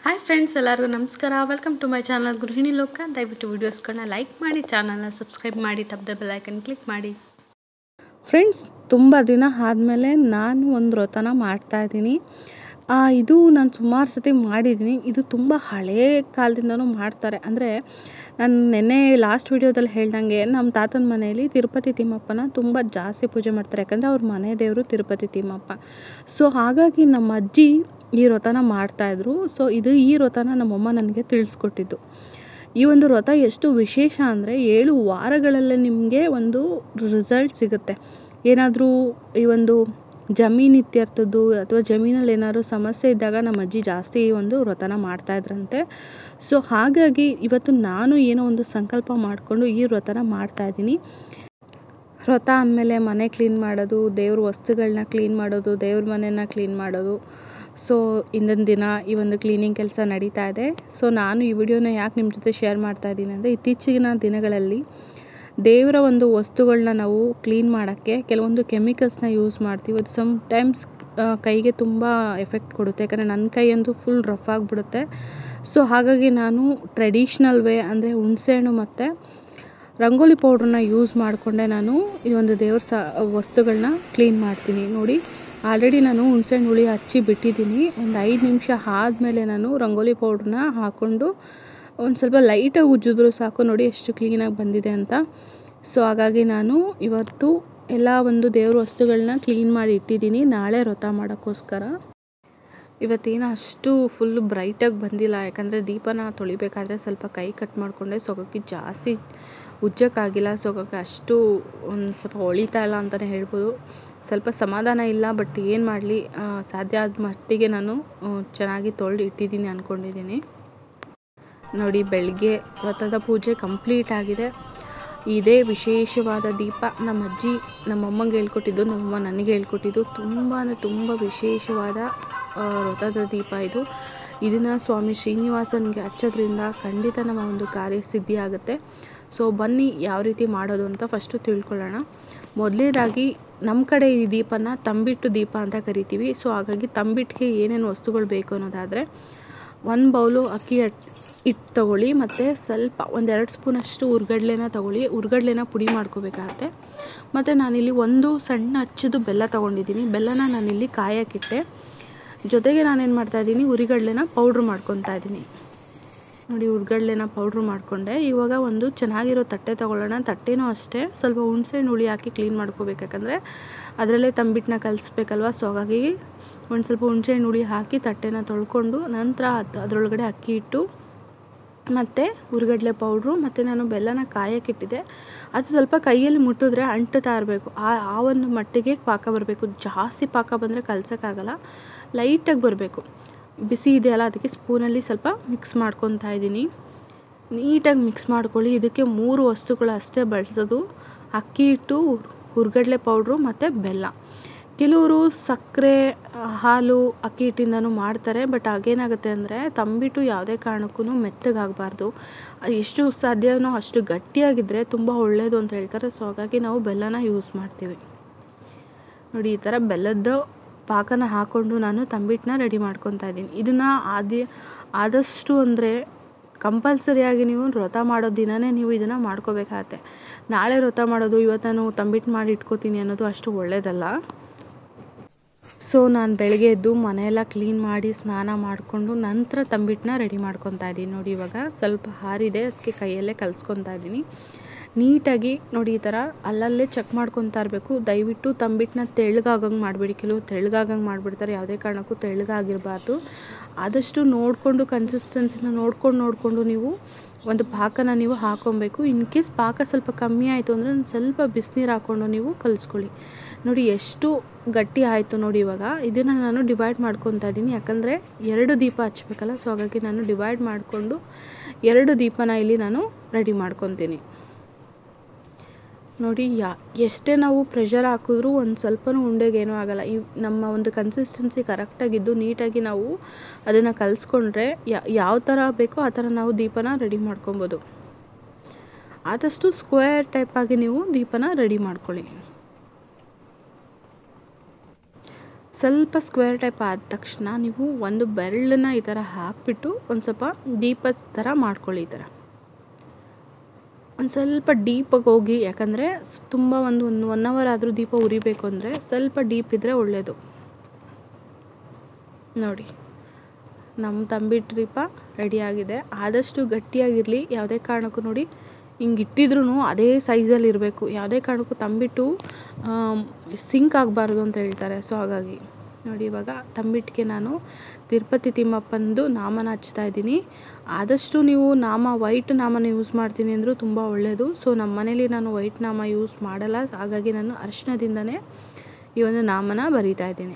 hi friends ಎಲ್ಲರಿಗೂ ನಮಸ್ಕಾರ welcome to my channel ಗೃಹಿಣಿ ಲೋಕ ದಯವಿಟ್ಟು ವೀಡಿಯೋಸ್ಗಳನ್ನ ಲೈಕ್ ಮಾಡಿ ಚಾನಲ್ನ ಸಬ್ಸ್ಕ್ರೈಬ್ ಮಾಡಿ ತಪ್ಪದೆ ಬೆಲ್ಲೈಕನ್ ಕ್ಲಿಕ್ ಮಾಡಿ ಫ್ರೆಂಡ್ಸ್ ತುಂಬ ದಿನ ಆದಮೇಲೆ ನಾನು ಒಂದು ವ್ರತನ ಮಾಡ್ತಾಯಿದ್ದೀನಿ ಇದು ನಾನು ಸುಮಾರು ಸತಿ ಮಾಡಿದ್ದೀನಿ ಇದು ತುಂಬ ಹಳೇ ಕಾಲದಿಂದನೂ ಮಾಡ್ತಾರೆ ಅಂದರೆ ನಾನು ನೆನ್ನೆ ಲಾಸ್ಟ್ ವೀಡಿಯೋದಲ್ಲಿ ಹೇಳ್ದಂಗೆ ನಮ್ಮ ತಾತನ ಮನೆಯಲ್ಲಿ ತಿರುಪತಿ ತಿಮ್ಮಪ್ಪನ ತುಂಬ ಜಾಸ್ತಿ ಪೂಜೆ ಮಾಡ್ತಾರೆ ಯಾಕಂದರೆ ಅವ್ರ ಮನೆ ದೇವರು ತಿರುಪತಿ ತಿಮ್ಮಪ್ಪ ಸೊ ಹಾಗಾಗಿ ನಮ್ಮ ಅಜ್ಜಿ ಈ ವ್ರತನ ಮಾಡ್ತಾಯಿದ್ರು ಸೊ ಇದು ಈ ವ್ರತನ ನಮ್ಮಮ್ಮ ನನಗೆ ತಿಳಿಸ್ಕೊಟ್ಟಿದ್ದು ಈ ಒಂದು ವ್ರತ ಎಷ್ಟು ವಿಶೇಷ ಅಂದರೆ ಏಳು ವಾರಗಳಲ್ಲೇ ನಿಮಗೆ ಒಂದು ರಿಸಲ್ಟ್ ಸಿಗುತ್ತೆ ಏನಾದರೂ ಈ ಒಂದು ಜಮೀನು ಇತ್ಯರ್ಥದ್ದು ಅಥವಾ ಜಮೀನಲ್ಲಿ ಏನಾದರೂ ಸಮಸ್ಯೆ ಇದ್ದಾಗ ನಮ್ಮ ಅಜ್ಜಿ ಜಾಸ್ತಿ ಈ ಒಂದು ವ್ರತನ ಮಾಡ್ತಾಯಿದ್ರಂತೆ ಸೊ ಹಾಗಾಗಿ ಇವತ್ತು ನಾನು ಏನೋ ಒಂದು ಸಂಕಲ್ಪ ಮಾಡಿಕೊಂಡು ಈ ವ್ರತನ ಮಾಡ್ತಾಯಿದ್ದೀನಿ ವ್ರತ ಅಂದಮೇಲೆ ಮನೆ ಕ್ಲೀನ್ ಮಾಡೋದು ದೇವ್ರ ವಸ್ತುಗಳನ್ನ ಕ್ಲೀನ್ ಮಾಡೋದು ದೇವ್ರ ಮನೆನ ಕ್ಲೀನ್ ಮಾಡೋದು ಸೊ ಇಂದಿನ ದಿನ ಈ ಒಂದು ಕ್ಲೀನಿಂಗ್ ಕೆಲಸ ನಡೀತಾ ಇದೆ ಸೊ ನಾನು ಈ ವಿಡಿಯೋನ ಯಾಕೆ ನಿಮ್ಮ ಜೊತೆ ಶೇರ್ ಮಾಡ್ತಾ ಇದ್ದೀನಿ ಅಂದರೆ ಇತ್ತೀಚಿನ ದಿನಗಳಲ್ಲಿ ದೇವರ ಒಂದು ವಸ್ತುಗಳನ್ನ ನಾವು ಕ್ಲೀನ್ ಮಾಡೋಕ್ಕೆ ಕೆಲವೊಂದು ಕೆಮಿಕಲ್ಸ್ನ ಯೂಸ್ ಮಾಡ್ತೀವಿ ಅದು ಸಮ್ ಟೈಮ್ಸ್ ಕೈಗೆ ತುಂಬ ಎಫೆಕ್ಟ್ ಕೊಡುತ್ತೆ ಯಾಕಂದರೆ ನನ್ನ ಕೈಯಂತೂ ಫುಲ್ ರಫ್ ಆಗಿಬಿಡುತ್ತೆ ಸೊ ಹಾಗಾಗಿ ನಾನು ಟ್ರೆಡಿಷ್ನಲ್ ವೇ ಅಂದರೆ ಹುಣಸೆಹಣ್ಣು ಮತ್ತು ರಂಗೋಲಿ ಪೌಡ್ರನ್ನ ಯೂಸ್ ಮಾಡಿಕೊಂಡೆ ನಾನು ಈ ಒಂದು ದೇವ್ರ ಸ ವಸ್ತುಗಳನ್ನ ಕ್ಲೀನ್ ಮಾಡ್ತೀನಿ ನೋಡಿ ಆಲ್ರೆಡಿ ನಾನು ಹುಣಸೆಹಣ್ಣು ಹುಳಿ ಹಚ್ಚಿ ಬಿಟ್ಟಿದ್ದೀನಿ ಒಂದು ಐದು ನಿಮಿಷ ಆದಮೇಲೆ ನಾನು ರಂಗೋಲಿ ಪೌಡ್ರನ್ನ ಹಾಕ್ಕೊಂಡು ಒಂದು ಸ್ವಲ್ಪ ಲೈಟಾಗಿ ಉಜ್ಜಿದ್ರು ಸಾಕು ನೋಡಿ ಎಷ್ಟು ಕ್ಲೀನಾಗಿ ಬಂದಿದೆ ಅಂತ ಸೊ ಹಾಗಾಗಿ ನಾನು ಇವತ್ತು ಎಲ್ಲ ಒಂದು ದೇವ್ರ ವಸ್ತುಗಳನ್ನ ಕ್ಲೀನ್ ಮಾಡಿ ಇಟ್ಟಿದ್ದೀನಿ ನಾಳೆ ವ್ರತ ಮಾಡೋಕ್ಕೋಸ್ಕರ ಇವತ್ತೇನು ಅಷ್ಟು ಫುಲ್ಲು ಬ್ರೈಟಾಗಿ ಬಂದಿಲ್ಲ ಯಾಕಂದರೆ ದೀಪನ ತೊಳಿಬೇಕಾದ್ರೆ ಸ್ವಲ್ಪ ಕೈ ಕಟ್ ಮಾಡಿಕೊಂಡೆ ಸೊಗಕ್ಕೆ ಜಾಸ್ತಿ ಉಜ್ಜಕ್ಕಾಗಿಲ್ಲ ಸೊಗಕ್ಕೆ ಅಷ್ಟು ಒಂದು ಸ್ವಲ್ಪ ಹೊಳಿತಾ ಇಲ್ಲ ಅಂತಲೇ ಹೇಳ್ಬೋದು ಸ್ವಲ್ಪ ಸಮಾಧಾನ ಇಲ್ಲ ಬಟ್ ಏನು ಮಾಡಲಿ ಸಾಧ್ಯ ಆದ ಮಟ್ಟಿಗೆ ನಾನು ಚೆನ್ನಾಗಿ ತೊಳೆದು ಇಟ್ಟಿದ್ದೀನಿ ಅಂದ್ಕೊಂಡಿದ್ದೀನಿ ನೋಡಿ ಬೆಳಗ್ಗೆ ವ್ರತದ ಪೂಜೆ ಕಂಪ್ಲೀಟ್ ಆಗಿದೆ ಇದೇ ವಿಶೇಷವಾದ ದೀಪ ನಮ್ಮ ಅಜ್ಜಿ ನಮ್ಮಮ್ಮಂಗೆ ಹೇಳ್ಕೊಟ್ಟಿದ್ದು ನಮ್ಮಮ್ಮ ನನಗೆ ಹೇಳ್ಕೊಟ್ಟಿದ್ದು ತುಂಬಾ ತುಂಬ ವಿಶೇಷವಾದ ವ್ರತದ ದೀಪ ಇದು ಇದನ್ನು ಸ್ವಾಮಿ ಶ್ರೀನಿವಾಸನಿಗೆ ಹಚ್ಚೋದ್ರಿಂದ ಖಂಡಿತ ನಮ್ಮ ಒಂದು ಕಾರ್ಯ ಸಿದ್ಧಿ ಆಗುತ್ತೆ ಸೊ ಬನ್ನಿ ಯಾವ ರೀತಿ ಮಾಡೋದು ಅಂತ ಫಸ್ಟು ತಿಳ್ಕೊಳ್ಳೋಣ ಮೊದಲನೇದಾಗಿ ನಮ್ಮ ಕಡೆ ಈ ದೀಪನ ತಂಬಿಟ್ಟು ದೀಪ ಅಂತ ಕರಿತೀವಿ ಸೊ ಹಾಗಾಗಿ ತಂಬಿಟ್ಟಿಗೆ ಏನೇನು ವಸ್ತುಗಳು ಬೇಕು ಅನ್ನೋದಾದರೆ ಒಂದು ಬೌಲು ಅಕ್ಕಿ ಹಿಟ್ಟು ತೊಗೊಳ್ಳಿ ಮತ್ತು ಸ್ವಲ್ಪ ಒಂದೆರಡು ಸ್ಪೂನಷ್ಟು ಉರ್ಗಡ್ಲೆನ ತೊಗೊಳ್ಳಿ ಉರ್ಗಡ್ಲೆನ ಪುಡಿ ಮಾಡ್ಕೋಬೇಕಾಗತ್ತೆ ಮತ್ತು ನಾನಿಲ್ಲಿ ಒಂದು ಸಣ್ಣ ಹಚ್ಚದು ಬೆಲ್ಲ ತೊಗೊಂಡಿದ್ದೀನಿ ಬೆಲ್ಲನ ನಾನಿಲ್ಲಿ ಕಾಯಕ್ಕಿಟ್ಟೆ ಜೊತೆಗೆ ನಾನೇನು ಮಾಡ್ತಾಯಿದ್ದೀನಿ ಉರಿಗಡ್ಲೆನ ಪೌಡ್ರ್ ಮಾಡ್ಕೊತಾ ಇದ್ದೀನಿ ನೋಡಿ ಉರ್ಗಡ್ಲೆನ ಪೌಡ್ರ್ ಮಾಡಿಕೊಂಡೆ ಇವಾಗ ಒಂದು ಚೆನ್ನಾಗಿರೋ ತಟ್ಟೆ ತೊಗೊಳ್ಳೋಣ ತಟ್ಟೆನೂ ಅಷ್ಟೇ ಸ್ವಲ್ಪ ಹುಣಸೆಹಣ್ಣು ಹುಳಿ ಹಾಕಿ ಕ್ಲೀನ್ ಮಾಡ್ಕೋಬೇಕು ಯಾಕಂದರೆ ಅದರಲ್ಲೇ ತಂಬಿಟ್ಟನ್ನ ಕಲಿಸ್ಬೇಕಲ್ವ ಸೊ ಹಾಗಾಗಿ ಒಂದು ಸ್ವಲ್ಪ ಹುಣಸೆಹಣ್ಣು ಹುಳಿ ಹಾಕಿ ತಟ್ಟೆನ ತೊಳ್ಕೊಂಡು ನಂತರ ಅದು ಅದರೊಳಗಡೆ ಅಕ್ಕಿ ಇಟ್ಟು ಮತ್ತು ಉರ್ಗಡ್ಲೆ ಪೌಡ್ರು ಮತ್ತು ನಾನು ಬೆಲ್ಲನ ಕಾಯಕ್ಕಿಟ್ಟಿದ್ದೆ ಅದು ಸ್ವಲ್ಪ ಕೈಯಲ್ಲಿ ಮುಟ್ಟಿದ್ರೆ ಅಂಟುತ್ತಾ ಇರಬೇಕು ಆ ಆ ಒಂದು ಮಟ್ಟಿಗೆ ಪಾಕ ಬರಬೇಕು ಜಾಸ್ತಿ ಪಾಕ ಬಂದರೆ ಕಲ್ಸೋಕ್ಕಾಗಲ್ಲ ಲೈಟಾಗಿ ಬರಬೇಕು ಬಿಸಿ ಇದೆಯಲ್ಲ ಅದಕ್ಕೆ ಸ್ಪೂನಲ್ಲಿ ಸ್ವಲ್ಪ ಮಿಕ್ಸ್ ಮಾಡ್ಕೊತಾ ಇದ್ದೀನಿ ನೀಟಾಗಿ ಮಿಕ್ಸ್ ಮಾಡ್ಕೊಳ್ಳಿ ಇದಕ್ಕೆ ಮೂರು ವಸ್ತುಗಳು ಅಷ್ಟೇ ಬಳಸೋದು ಅಕ್ಕಿ ಹಿಟ್ಟು ಹುರ್ಗಡ್ಲೆ ಪೌಡ್ರು ಮತ್ತು ಬೆಲ್ಲ ಕೆಲವರು ಸಕ್ಕರೆ ಹಾಲು ಅಕ್ಕಿ ಹಿಟ್ಟಿಂದನೂ ಮಾಡ್ತಾರೆ ಬಟ್ ಆಗೇನಾಗುತ್ತೆ ಅಂದರೆ ತಂಬಿಟ್ಟು ಯಾವುದೇ ಕಾರಣಕ್ಕೂ ಮೆತ್ತಗಾಗಬಾರ್ದು ಎಷ್ಟು ಸಾಧ್ಯವೋ ಅಷ್ಟು ಗಟ್ಟಿಯಾಗಿದ್ದರೆ ತುಂಬ ಒಳ್ಳೆಯದು ಅಂತ ಹೇಳ್ತಾರೆ ಸೊ ಹಾಗಾಗಿ ನಾವು ಬೆಲ್ಲನ ಯೂಸ್ ಮಾಡ್ತೀವಿ ನೋಡಿ ಈ ಥರ ಬೆಲ್ಲದ ಪಾಕನ ಹಾಕ್ಕೊಂಡು ನಾನು ತಂಬಿಟ್ಟನ್ನ ರೆಡಿ ಮಾಡ್ಕೊತಾ ಇದ್ದೀನಿ ಇದನ್ನು ಆದಿ ಆದಷ್ಟು ಅಂದರೆ ಕಂಪಲ್ಸರಿಯಾಗಿ ನೀವು ವ್ರತ ಮಾಡೋ ದಿನವೇ ನೀವು ಇದನ್ನು ಮಾಡ್ಕೋಬೇಕಾಗತ್ತೆ ನಾಳೆ ವ್ರತ ಮಾಡೋದು ಇವತ್ತು ನಾನು ತಂಬಿಟ್ಟು ಮಾಡಿ ಇಟ್ಕೋತೀನಿ ಅನ್ನೋದು ಅಷ್ಟು ಒಳ್ಳೆಯದಲ್ಲ ಸೊ ನಾನು ಬೆಳಗ್ಗೆ ಎದ್ದು ಮನೆಯೆಲ್ಲ ಕ್ಲೀನ್ ಮಾಡಿ ಸ್ನಾನ ಮಾಡಿಕೊಂಡು ನಂತರ ತಂಬಿಟ್ಟನ್ನ ರೆಡಿ ಮಾಡ್ಕೊತಾ ಇದ್ದೀನಿ ನೋಡಿ ಇವಾಗ ಸ್ವಲ್ಪ ಹಾರಿದೆ ಅದಕ್ಕೆ ಕೈಯಲ್ಲೇ ಕಲಿಸ್ಕೊತಾ ಇದ್ದೀನಿ ನೀಟಾಗಿ ನೋಡಿ ಈ ಥರ ಅಲ್ಲಲ್ಲೇ ಚೆಕ್ ಮಾಡ್ಕೊತಾ ಇರಬೇಕು ದಯವಿಟ್ಟು ತಂಬಿಟ್ಟನ್ನ ತೆಳ್ಳಗಾಗಂಗೆ ಮಾಡಿಬಿಡಿ ಕೆಲವು ತೆಳ್ಳಗಾಗಂಗೆ ಮಾಡಿಬಿಡ್ತಾರೆ ಯಾವುದೇ ಕಾರಣಕ್ಕೂ ತೆಳ್ಳಗಾಗಿರಬಾರ್ದು ಆದಷ್ಟು ನೋಡಿಕೊಂಡು ಕನ್ಸಿಸ್ಟೆನ್ಸಿನ ನೋಡ್ಕೊಂಡು ನೋಡಿಕೊಂಡು ನೀವು ಒಂದು ಪಾಕನ ನೀವು ಹಾಕೊಬೇಕು ಇನ್ ಕೇಸ್ ಪಾಕ ಸ್ವಲ್ಪ ಕಮ್ಮಿ ಆಯಿತು ಅಂದರೆ ಒಂದು ಸ್ವಲ್ಪ ಬಿಸಿನೀರು ಹಾಕ್ಕೊಂಡು ನೀವು ಕಲಿಸ್ಕೊಳ್ಳಿ ನೋಡಿ ಎಷ್ಟು ಗಟ್ಟಿ ಆಯಿತು ನೋಡಿ ಇವಾಗ ಇದನ್ನು ನಾನು ಡಿವೈಡ್ ಮಾಡ್ಕೊತಾ ಇದ್ದೀನಿ ಯಾಕಂದರೆ ಎರಡು ದೀಪ ಹಚ್ಬೇಕಲ್ಲ ಸೊ ಹಾಗಾಗಿ ನಾನು ಡಿವೈಡ್ ಮಾಡಿಕೊಂಡು ಎರಡು ದೀಪನ ಇಲ್ಲಿ ನಾನು ರೆಡಿ ಮಾಡ್ಕೊತೀನಿ ನೋಡಿ ಯಾ ಎಷ್ಟೇ ನಾವು ಪ್ರೆಷರ್ ಹಾಕಿದ್ರೂ ಒಂದು ಸ್ವಲ್ಪನೂ ಉಂಡೆಗೇನೂ ಆಗೋಲ್ಲ ಈ ನಮ್ಮ ಒಂದು ಕನ್ಸಿಸ್ಟೆನ್ಸಿ ಕರೆಕ್ಟಾಗಿದ್ದು ನೀಟಾಗಿ ನಾವು ಅದನ್ನು ಕಲಿಸ್ಕೊಂಡ್ರೆ ಯಾವ ಥರ ಬೇಕೋ ಆ ಥರ ನಾವು ದೀಪನ ರೆಡಿ ಮಾಡ್ಕೊಬೋದು ಆದಷ್ಟು ಸ್ಕ್ವೇರ್ ಟೈಪಾಗಿ ನೀವು ದೀಪನ ರೆಡಿ ಮಾಡ್ಕೊಳ್ಳಿ ಸ್ವಲ್ಪ ಸ್ಕ್ವೇರ್ ಟೈಪ್ ಆದ ತಕ್ಷಣ ನೀವು ಒಂದು ಬೆರಳನ್ನ ಈ ಥರ ಹಾಕಿಬಿಟ್ಟು ಒಂದು ಸ್ವಲ್ಪ ದೀಪ ಥರ ಮಾಡ್ಕೊಳ್ಳಿ ಈ ಥರ ಒಂದು ಸ್ವಲ್ಪ ಡೀಪಾಗಿ ಹೋಗಿ ಯಾಕಂದರೆ ತುಂಬ ಒಂದು ಒಂದು ಒನ್ ಅವರ್ ಆದರೂ ದೀಪ ಉರಿಬೇಕು ಅಂದರೆ ಸ್ವಲ್ಪ ಡೀಪ್ ಇದ್ದರೆ ಒಳ್ಳೆಯದು ನೋಡಿ ನಮ್ಮ ತಂಬಿಟ್ಟು ದೀಪ ರೆಡಿಯಾಗಿದೆ ಆದಷ್ಟು ಗಟ್ಟಿಯಾಗಿರಲಿ ಯಾವುದೇ ಕಾರಣಕ್ಕೂ ನೋಡಿ ಹಿಂಗೆ ಇಟ್ಟಿದ್ರೂ ಅದೇ ಸೈಜಲ್ಲಿ ಇರಬೇಕು ಯಾವುದೇ ಕಾರಣಕ್ಕೂ ತಂಬಿಟ್ಟು ಸಿಂಕ್ ಆಗಬಾರ್ದು ಅಂತ ಹೇಳ್ತಾರೆ ಸೊ ಹಾಗಾಗಿ ನೋಡಿ ಇವಾಗ ತಂಬಿಟ್ಟಿಗೆ ನಾನು ತಿರುಪತಿ ತಿಮ್ಮಪ್ಪಂದು ನಾಮನ ಹಚ್ತಾ ಇದ್ದೀನಿ ಆದಷ್ಟು ನೀವು ನಾಮ ವೈಟ್ ನಾಮನ ಯೂಸ್ ಮಾಡ್ತೀನಿ ಅಂದರೂ ತುಂಬ ಒಳ್ಳೆಯದು ಸೊ ನಮ್ಮ ಮನೇಲಿ ನಾನು ವೈಟ್ ನಾಮ ಯೂಸ್ ಮಾಡಲ್ಲ ಹಾಗಾಗಿ ನಾನು ಅರಿಶಿನದಿಂದನೇ ಈ ಒಂದು ನಾಮನ ಬರೀತಾ ಇದ್ದೀನಿ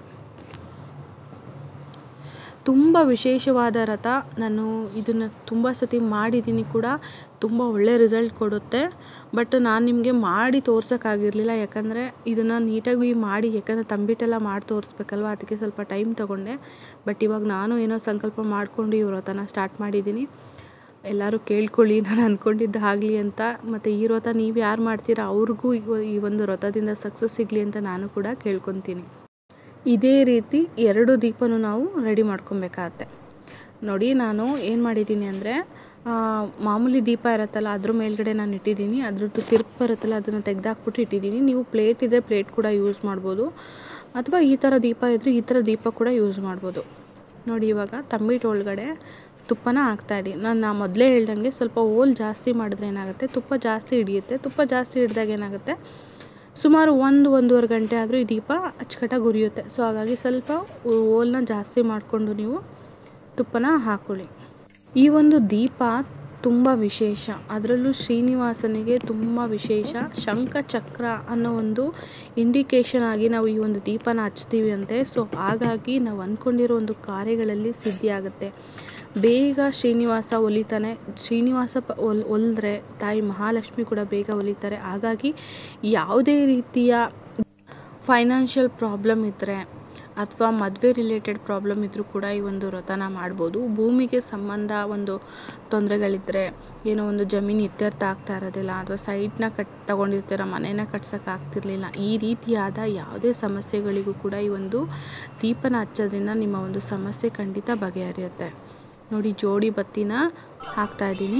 ತುಂಬ ವಿಶೇಷವಾದ ರಥ ನಾನು ಇದನ್ನು ತುಂಬ ಸತಿ ಮಾಡಿದ್ದೀನಿ ಕೂಡ ತುಂಬ ಒಳ್ಳೆ ರಿಸಲ್ಟ್ ಕೊಡುತ್ತೆ ಬಟ್ ನಾನು ನಿಮಗೆ ಮಾಡಿ ತೋರ್ಸೋಕ್ಕಾಗಿರಲಿಲ್ಲ ಯಾಕಂದರೆ ಇದನ್ನು ನೀಟಾಗಿ ಮಾಡಿ ಯಾಕಂದರೆ ತಂಬಿಟ್ಟೆಲ್ಲ ಮಾಡಿ ತೋರಿಸ್ಬೇಕಲ್ವ ಅದಕ್ಕೆ ಸ್ವಲ್ಪ ಟೈಮ್ ತೊಗೊಂಡೆ ಬಟ್ ಇವಾಗ ನಾನು ಏನೋ ಸಂಕಲ್ಪ ಮಾಡಿಕೊಂಡು ಈ ವ್ರತನ ಸ್ಟಾರ್ಟ್ ಮಾಡಿದ್ದೀನಿ ಎಲ್ಲರೂ ಕೇಳ್ಕೊಳ್ಳಿ ನಾನು ಅಂದ್ಕೊಂಡಿದ್ದು ಆಗಲಿ ಅಂತ ಮತ್ತು ಈ ವ್ರತ ನೀವು ಯಾರು ಮಾಡ್ತೀರಾ ಅವ್ರಿಗೂ ಈ ಒಂದು ವ್ರತದಿಂದ ಸಕ್ಸಸ್ ಸಿಗಲಿ ಅಂತ ನಾನು ಕೂಡ ಕೇಳ್ಕೊತೀನಿ ಇದೇ ರೀತಿ ಎರಡು ದೀಪನೂ ನಾವು ರೆಡಿ ಮಾಡ್ಕೊಬೇಕಾಗತ್ತೆ ನೋಡಿ ನಾನು ಏನು ಮಾಡಿದ್ದೀನಿ ಅಂದರೆ ಮಾಮೂಲಿ ದೀಪ ಇರುತ್ತಲ್ಲ ಅದ್ರ ಮೇಲ್ಗಡೆ ನಾನು ಇಟ್ಟಿದ್ದೀನಿ ಅದ್ರದ್ದು ತಿರುಪು ಬರುತ್ತಲ್ಲ ಅದನ್ನು ತೆಗೆದಾಕ್ಬಿಟ್ಟು ಇಟ್ಟಿದ್ದೀನಿ ನೀವು ಪ್ಲೇಟ್ ಇದ್ದರೆ ಪ್ಲೇಟ್ ಕೂಡ ಯೂಸ್ ಮಾಡ್ಬೋದು ಅಥವಾ ಈ ಥರ ದೀಪ ಇದ್ದರೆ ಈ ಥರ ದೀಪ ಕೂಡ ಯೂಸ್ ಮಾಡ್ಬೋದು ನೋಡಿ ಇವಾಗ ತಂಬಿಟ್ಟು ಒಳಗಡೆ ತುಪ್ಪನ ಹಾಕ್ತಾಯಿದ್ದೀನಿ ನಾನು ನಾ ಮೊದಲೇ ಹೇಳ್ದಂಗೆ ಸ್ವಲ್ಪ ಓಲ್ ಜಾಸ್ತಿ ಮಾಡಿದ್ರೆ ಏನಾಗುತ್ತೆ ತುಪ್ಪ ಜಾಸ್ತಿ ಹಿಡಿಯುತ್ತೆ ತುಪ್ಪ ಜಾಸ್ತಿ ಹಿಡಿದಾಗ ಏನಾಗುತ್ತೆ ಸುಮಾರು ಒಂದು ಒಂದೂವರೆ ಗಂಟೆ ಆದರೂ ಈ ದೀಪ ಅಚ್ಚುಕಟ್ಟಾಗಿ ಉರಿಯುತ್ತೆ ಸೊ ಹಾಗಾಗಿ ಸ್ವಲ್ಪ ಓಲ್ನ ಜಾಸ್ತಿ ಮಾಡಿಕೊಂಡು ನೀವು ತುಪ್ಪನ ಹಾಕ್ಕೊಳ್ಳಿ ಈ ಒಂದು ದೀಪ ತುಂಬ ವಿಶೇಷ ಅದರಲ್ಲೂ ಶ್ರೀನಿವಾಸನಿಗೆ ತುಂಬ ವಿಶೇಷ ಶಂಖ ಚಕ್ರ ಅನ್ನೋ ಒಂದು ಇಂಡಿಕೇಶನ್ ಆಗಿ ನಾವು ಈ ಒಂದು ದೀಪನ ಹಚ್ತೀವಿ ಅಂತೆ ಸೊ ಹಾಗಾಗಿ ನಾವು ಅಂದ್ಕೊಂಡಿರೋ ಒಂದು ಕಾರ್ಯಗಳಲ್ಲಿ ಸಿದ್ಧಿ ಆಗುತ್ತೆ ಬೇಗ ಶ್ರೀನಿವಾಸ ಒಲಿತಾನೆ ಶ್ರೀನಿವಾಸ ಪ ಒಲ್ ಒಲಿದ್ರೆ ತಾಯಿ ಮಹಾಲಕ್ಷ್ಮಿ ಕೂಡ ಬೇಗ ಒಲಿತಾರೆ ಹಾಗಾಗಿ ಯಾವುದೇ ರೀತಿಯ ಫೈನಾನ್ಷಿಯಲ್ ಪ್ರಾಬ್ಲಮ್ ಇದ್ದರೆ ಅಥವಾ ಮದುವೆ ರಿಲೇಟೆಡ್ ಪ್ರಾಬ್ಲಮ್ ಇದ್ದರೂ ಕೂಡ ಈ ಒಂದು ವ್ರತನ ಮಾಡ್ಬೋದು ಭೂಮಿಗೆ ಸಂಬಂಧ ಒಂದು ತೊಂದರೆಗಳಿದ್ದರೆ ಏನೋ ಒಂದು ಜಮೀನು ಇತ್ಯರ್ಥ ಆಗ್ತಾ ಇರೋದಿಲ್ಲ ಅಥವಾ ಸೈಟ್ನ ಕಟ್ ತೊಗೊಂಡಿರ್ತೀರ ಮನೇನ ಕಟ್ಸೋಕೆ ಆಗ್ತಿರ್ಲಿಲ್ಲ ಈ ರೀತಿಯಾದ ಯಾವುದೇ ಸಮಸ್ಯೆಗಳಿಗೂ ಕೂಡ ಈ ಒಂದು ದೀಪನ ಹಚ್ಚೋದ್ರಿಂದ ನಿಮ್ಮ ಒಂದು ಸಮಸ್ಯೆ ಖಂಡಿತ ಬಗೆಹರಿಯುತ್ತೆ ನೋಡಿ ಜೋಡಿ ಬತ್ತಿನ ಹಾಕ್ತಾಯಿದ್ದೀನಿ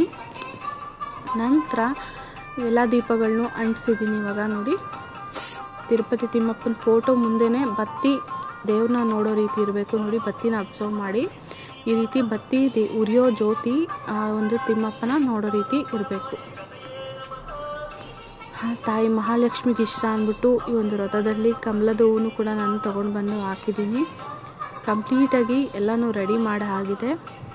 ನಂತರ ಎಲ್ಲ ದೀಪಗಳನ್ನೂ ಅಂಟಿಸಿದ್ದೀನಿ ಇವಾಗ ನೋಡಿ ತಿರುಪತಿ ತಿಮ್ಮಪ್ಪನ ಫೋಟೋ ಮುಂದೆನೇ ಬತ್ತಿ ದೇವ್ರನ್ನ ನೋಡೋ ರೀತಿ ಇರಬೇಕು ನೋಡಿ ಬತ್ತಿನ ಅಬ್ಸರ್ವ್ ಮಾಡಿ ಈ ರೀತಿ ಬತ್ತಿ ದೇ ಉರಿಯೋ ಜ್ಯೋತಿ ಆ ಒಂದು ತಿಮ್ಮಪ್ಪನ ನೋಡೋ ರೀತಿ ಇರಬೇಕು ತಾಯಿ ಮಹಾಲಕ್ಷ್ಮಿಗೆ ಇಷ್ಟ ಅಂದ್ಬಿಟ್ಟು ಈ ಒಂದು ವ್ರತದಲ್ಲಿ ಕಮಲದ ಹೂವನ್ನು ಕೂಡ ನಾನು ತೊಗೊಂಡು ಬಂದು ಹಾಕಿದ್ದೀನಿ ಕಂಪ್ಲೀಟಾಗಿ ಎಲ್ಲನೂ ರೆಡಿ ಮಾಡಿ ಆಗಿದೆ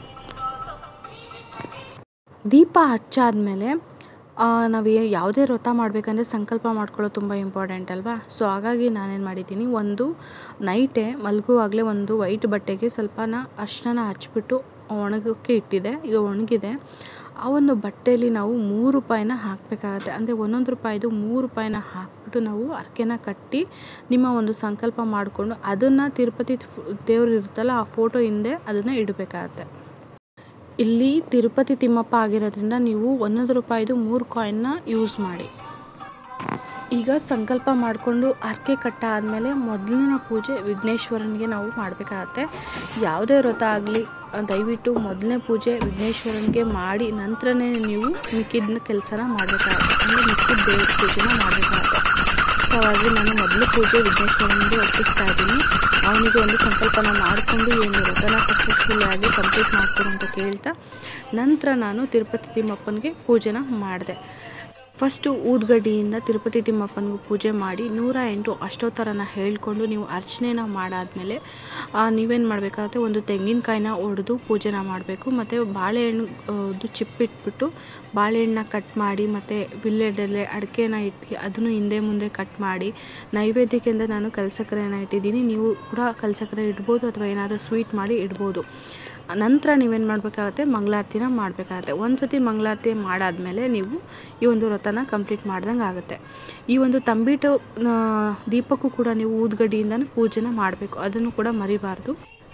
ದೀಪ ಹಚ್ಚಾದ್ಮೇಲೆ ನಾವು ಯಾವುದೇ ವ್ರತ ಮಾಡಬೇಕಂದ್ರೆ ಸಂಕಲ್ಪ ಮಾಡ್ಕೊಳ್ಳೋದು ತುಂಬ ಇಂಪಾರ್ಟೆಂಟ್ ಅಲ್ವಾ ಸೊ ಹಾಗಾಗಿ ನಾನೇನು ಮಾಡಿದ್ದೀನಿ ಒಂದು ನೈಟೇ ಮಲಗುವಾಗಲೇ ಒಂದು ವೈಟ್ ಬಟ್ಟೆಗೆ ಸ್ವಲ್ಪನ ಅರ್ಶಿನ ಹಚ್ಬಿಟ್ಟು ಒಣಗೋಕ್ಕೆ ಇಟ್ಟಿದೆ ಈಗ ಒಣಗಿದೆ ಆ ಒಂದು ಬಟ್ಟೆಯಲ್ಲಿ ನಾವು ಮೂರು ರೂಪಾಯಿನ ಹಾಕಬೇಕಾಗತ್ತೆ ಅಂದರೆ ಒಂದೊಂದು ರೂಪಾಯಿದು ಮೂರು ರೂಪಾಯಿನ ಹಾಕ್ಬಿಟ್ಟು ನಾವು ಅರ್ಕೆನ ಕಟ್ಟಿ ನಿಮ್ಮ ಒಂದು ಸಂಕಲ್ಪ ಮಾಡಿಕೊಂಡು ಅದನ್ನು ತಿರುಪತಿ ದೇವ್ರು ಇರುತ್ತಲ್ಲ ಆ ಫೋಟೋ ಹಿಂದೆ ಅದನ್ನು ಇಡಬೇಕಾಗತ್ತೆ ಇಲ್ಲಿ ತಿರುಪತಿ ತಿಮ್ಮಪ್ಪ ಆಗಿರೋದ್ರಿಂದ ನೀವು ಒಂದೊಂದು ರೂಪಾಯಿದು ಮೂರು ಕಾಯಿನ್ನ ಯೂಸ್ ಮಾಡಿ ಈಗ ಸಂಕಲ್ಪ ಮಾಡಿಕೊಂಡು ಹರಕೆ ಕಟ್ಟ ಆದಮೇಲೆ ಮೊದಲಿನ ಪೂಜೆ ವಿಘ್ನೇಶ್ವರನಿಗೆ ನಾವು ಮಾಡಬೇಕಾಗತ್ತೆ ಯಾವುದೇ ವ್ರತ ಆಗಲಿ ದಯವಿಟ್ಟು ಮೊದಲನೇ ಪೂಜೆ ವಿಘ್ನೇಶ್ವರನಿಗೆ ಮಾಡಿ ನಂತರನೇ ನೀವು ಮಿಕ್ಕಿದ ಕೆಲಸನ ಮಾಡಬೇಕಾಗತ್ತೆ ಅಂದರೆ ಮಿಕ್ಕಿದ ದೇವ್ರ ಪೂಜೆನ ಮಾಡಬೇಕಾಗತ್ತೆ ಸೊ ಹಾಗಾಗಿ ನಾನು ಮೊದಲು ಪೂಜೆ ವಿಘ್ನೇಶ್ವರನಿಗೆ ಒಪ್ಪಿಸ್ತಾ ಇದ್ದೀನಿ ಅವನಿಗೆ ಒಂದು ಸಂಕಲ್ಪನ ಮಾಡಿಕೊಂಡು ಈ ಒಂದು ವ್ರತನ ಸಕ್ಸಸ್ಫುಲ್ ಆಗಿ ಕಂಪ್ಲೀಟ್ ಮಾಡ್ಕೊಡು ಅಂತ ಕೇಳ್ತಾ ನಂತರ ನಾನು ತಿರುಪತಿ ತಿಮ್ಮಪ್ಪನಿಗೆ ಪೂಜೆನ ಮಾಡಿದೆ ಫಸ್ಟು ಊದ್ಗಡ್ಡಿಯಿಂದ ತಿರುಪತಿ ತಿಮ್ಮಪ್ಪನಿಗೂ ಪೂಜೆ ಮಾಡಿ ನೂರ ಎಂಟು ಅಷ್ಟೋತ್ತರನ ಹೇಳ್ಕೊಂಡು ನೀವು ಅರ್ಚನೆನ ಮಾಡಾದಮೇಲೆ ನೀವೇನು ಮಾಡಬೇಕಾಗುತ್ತೆ ಒಂದು ತೆಂಗಿನಕಾಯಿನ ಒಡೆದು ಪೂಜೆನ ಮಾಡಬೇಕು ಮತ್ತು ಬಾಳೆಹಣ್ಣು ಅದು ಚಿಪ್ಪಿಟ್ಬಿಟ್ಟು ಬಾಳೆಹಣ್ಣನ್ನ ಕಟ್ ಮಾಡಿ ಮತ್ತು ವಿಲ್ಲೆಡೆಲೆ ಅಡಿಕೆನ ಇಟ್ಟು ಅದನ್ನು ಹಿಂದೆ ಮುಂದೆ ಕಟ್ ಮಾಡಿ ನೈವೇದ್ಯಕ್ಕೆ ಅಂತ ನಾನು ಕಲ್ಸಕ್ಕರೆನ ಇಟ್ಟಿದ್ದೀನಿ ನೀವು ಕೂಡ ಕಲ್ಸಕ್ಕರೆ ಇಡ್ಬೋದು ಅಥವಾ ಏನಾದರೂ ಸ್ವೀಟ್ ಮಾಡಿ ಇಡ್ಬೋದು ನಂತರ ನೀವೇನು ಮಾಡಬೇಕಾಗತ್ತೆ ಮಂಗಳಾರತಿನ ಮಾಡಬೇಕಾಗತ್ತೆ ಒಂದು ಸತಿ ಮಂಗಳಾರತಿ ಮಾಡಾದಮೇಲೆ ನೀವು ಈ ಒಂದು ವ್ರತನ ಕಂಪ್ಲೀಟ್ ಮಾಡ್ದಂಗೆ ಆಗುತ್ತೆ ಈ ಒಂದು ತಂಬಿಟ್ಟು ದೀಪಕ್ಕೂ ಕೂಡ ನೀವು ಊದ್ಗಡ್ಡಿಯಿಂದನೇ ಪೂಜೆನ ಮಾಡಬೇಕು ಅದನ್ನು ಕೂಡ ಮರಿಬಾರ್ದು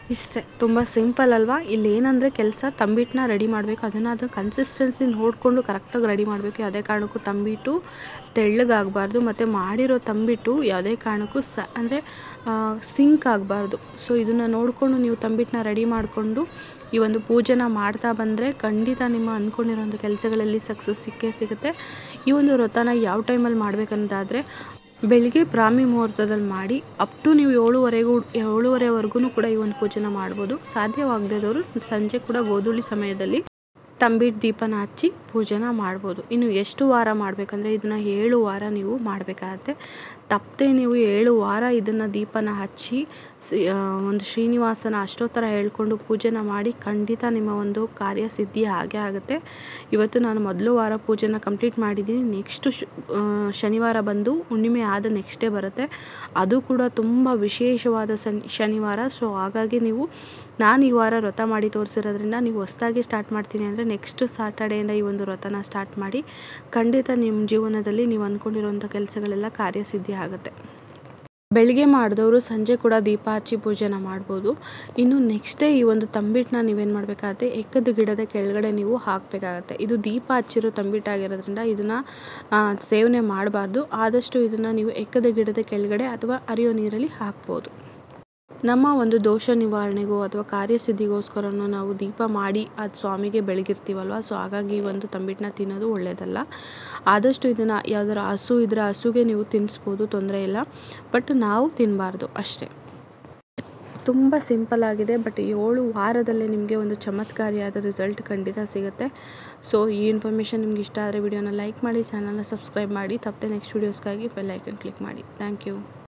ಇಷ್ಟೇ ತುಂಬ ಸಿಂಪಲ್ ಅಲ್ವಾ ಇಲ್ಲಿ ಏನಂದರೆ ಕೆಲಸ ತಂಬಿಟ್ಟನ್ನ ರೆಡಿ ಮಾಡಬೇಕು ಅದನ್ನು ಅದು ಕನ್ಸಿಸ್ಟೆನ್ಸಿ ನೋಡಿಕೊಂಡು ಕರೆಕ್ಟಾಗಿ ರೆಡಿ ಮಾಡಬೇಕು ಯಾವುದೇ ಕಾರಣಕ್ಕೂ ತಂಬಿಟ್ಟು ತೆಳ್ಳಗಾಗಬಾರ್ದು ಮತ್ತು ಮಾಡಿರೋ ತಂಬಿಟ್ಟು ಯಾವುದೇ ಕಾರಣಕ್ಕೂ ಸ ಅಂದರೆ ಸಿಂಕ್ ಆಗಬಾರ್ದು ಸೊ ಇದನ್ನು ನೋಡಿಕೊಂಡು ನೀವು ತಂಬಿಟ್ಟನ್ನ ರೆಡಿ ಮಾಡಿಕೊಂಡು ಈ ಒಂದು ಪೂಜೆನ ಮಾಡ್ತಾ ಬಂದರೆ ಖಂಡಿತ ನಿಮ್ಮ ಅಂದ್ಕೊಂಡಿರೋಂಥ ಕೆಲಸಗಳಲ್ಲಿ ಸಕ್ಸಸ್ ಸಿಕ್ಕೇ ಸಿಗುತ್ತೆ ಈ ಒಂದು ವ್ರತನ ಯಾವ ಟೈಮಲ್ಲಿ ಮಾಡಬೇಕಂತಾದರೆ ಬೆಳಿಗ್ಗೆ ಬ್ರಾಹ್ಮಿ ಮುಹೂರ್ತದಲ್ಲಿ ಮಾಡಿ ಅಪ್ ಟು ನೀವು ಏಳುವರೆಗೂ ಏಳುವರೆವರೆಗೂ ಕೂಡ ಈ ಒಂದು ಪೂಜೆನ ಮಾಡ್ಬೋದು ಸಾಧ್ಯವಾಗದಿರೋರು ಸಂಜೆ ಕೂಡ ಗೋಧೂಳಿ ಸಮಯದಲ್ಲಿ ತಂಬಿಟ್ಟು ದೀಪನ ಹಚ್ಚಿ ಪೂಜೆನ ಮಾಡ್ಬೋದು ಇನ್ನು ಎಷ್ಟು ವಾರ ಮಾಡಬೇಕಂದ್ರೆ ಇದನ್ನು ಏಳು ವಾರ ನೀವು ಮಾಡಬೇಕಾಗತ್ತೆ ತಪ್ಪದೆ ನೀವು ಏಳು ವಾರ ಇದನ್ನು ದೀಪನ ಹಚ್ಚಿ ಸಿ ಒಂದು ಶ್ರೀನಿವಾಸನ ಅಷ್ಟೋತ್ತರ ಹೇಳ್ಕೊಂಡು ಪೂಜೆನ ಮಾಡಿ ಖಂಡಿತ ನಿಮ್ಮ ಒಂದು ಕಾರ್ಯ ಸಿದ್ಧಿ ಆಗೇ ಆಗುತ್ತೆ ಇವತ್ತು ನಾನು ಮೊದಲು ವಾರ ಪೂಜೆನ ಕಂಪ್ಲೀಟ್ ಮಾಡಿದ್ದೀನಿ ನೆಕ್ಸ್ಟು ಶನಿವಾರ ಬಂದು ಹುಣ್ಣಿಮೆ ಆದ ನೆಕ್ಸ್ಟ್ ಡೇ ಬರುತ್ತೆ ಅದು ಕೂಡ ತುಂಬ ವಿಶೇಷವಾದ ಸನ್ ಶನಿವಾರ ಸೊ ಹಾಗಾಗಿ ನೀವು ನಾನು ಈ ವಾರ ವ್ರತ ಮಾಡಿ ತೋರಿಸಿರೋದ್ರಿಂದ ನೀವು ಹೊಸ್ದಾಗಿ ಸ್ಟಾರ್ಟ್ ಮಾಡ್ತೀನಿ ಅಂದರೆ ನೆಕ್ಸ್ಟ್ ಸಾಟರ್ಡೆಯಿಂದ ಈ ಒಂದು ವ್ರತನ ಸ್ಟಾರ್ಟ್ ಮಾಡಿ ಖಂಡಿತ ನಿಮ್ಮ ಜೀವನದಲ್ಲಿ ನೀವು ಅಂದ್ಕೊಂಡಿರೋಂಥ ಕೆಲಸಗಳೆಲ್ಲ ಕಾರ್ಯಸಿದ್ಧಿ ಆಗುತ್ತೆ ಬೆಳಿಗ್ಗೆ ಮಾಡಿದವರು ಸಂಜೆ ಕೂಡ ದೀಪ ಹಚ್ಚಿ ಪೂಜೆನ ಮಾಡ್ಬೋದು ಇನ್ನು ನೆಕ್ಸ್ಟ್ ಡೇ ಈ ಒಂದು ತಂಬಿಟ್ಟನ್ನ ನೀವೇನು ಮಾಡಬೇಕಾಗತ್ತೆ ಎಕ್ಕದ ಗಿಡದ ಕೆಳಗಡೆ ನೀವು ಹಾಕಬೇಕಾಗತ್ತೆ ಇದು ದೀಪ ಹಚ್ಚಿರೋ ತಂಬಿಟ್ಟಾಗಿರೋದ್ರಿಂದ ಇದನ್ನು ಸೇವನೆ ಮಾಡಬಾರ್ದು ಆದಷ್ಟು ಇದನ್ನು ನೀವು ಎಕ್ಕದ ಗಿಡದ ಕೆಳಗಡೆ ಅಥವಾ ಹರಿಯೋ ನೀರಲ್ಲಿ ಹಾಕ್ಬೋದು ನಮ್ಮ ಒಂದು ದೋಷ ನಿವಾರಣೆಗೂ ಅಥವಾ ಕಾರ್ಯಸಿದ್ಧಿಗೋಸ್ಕರನೂ ನಾವು ದೀಪ ಮಾಡಿ ಅದು ಸ್ವಾಮಿಗೆ ಬೆಳಗಿರ್ತೀವಲ್ವ ಸೊ ಹಾಗಾಗಿ ಈ ಒಂದು ತಂಬಿಟ್ಟನ್ನ ತಿನ್ನೋದು ಒಳ್ಳೆಯದಲ್ಲ ಆದಷ್ಟು ಇದನ್ನು ಯಾವ್ದಾರ ಹಸು ಇದ್ದರೆ ಹಸುಗೆ ನೀವು ತಿನ್ನಿಸ್ಬೋದು ತೊಂದರೆ ಇಲ್ಲ ಬಟ್ ನಾವು ತಿನ್ನಬಾರ್ದು ಅಷ್ಟೇ ತುಂಬ ಸಿಂಪಲ್ ಆಗಿದೆ ಬಟ್ ಏಳು ವಾರದಲ್ಲೇ ನಿಮಗೆ ಒಂದು ಚಮತ್ಕಾರಿಯಾದ ರಿಸಲ್ಟ್ ಖಂಡಿತ ಸಿಗುತ್ತೆ ಸೊ ಈ ಇನ್ಫಾರ್ಮೇಷನ್ ನಿಮ್ಗೆ ಇಷ್ಟ ಆದರೆ ವಿಡಿಯೋನ ಲೈಕ್ ಮಾಡಿ ಚಾನಲ್ನ ಸಬ್ಸ್ಕ್ರೈಬ್ ಮಾಡಿ ತಪ್ಪದೆ ನೆಕ್ಸ್ಟ್ ವೀಡಿಯೋಸ್ಗಾಗಿ ಬೆಲ್ ಐಕನ್ ಕ್ಲಿಕ್ ಮಾಡಿ ಥ್ಯಾಂಕ್ ಯು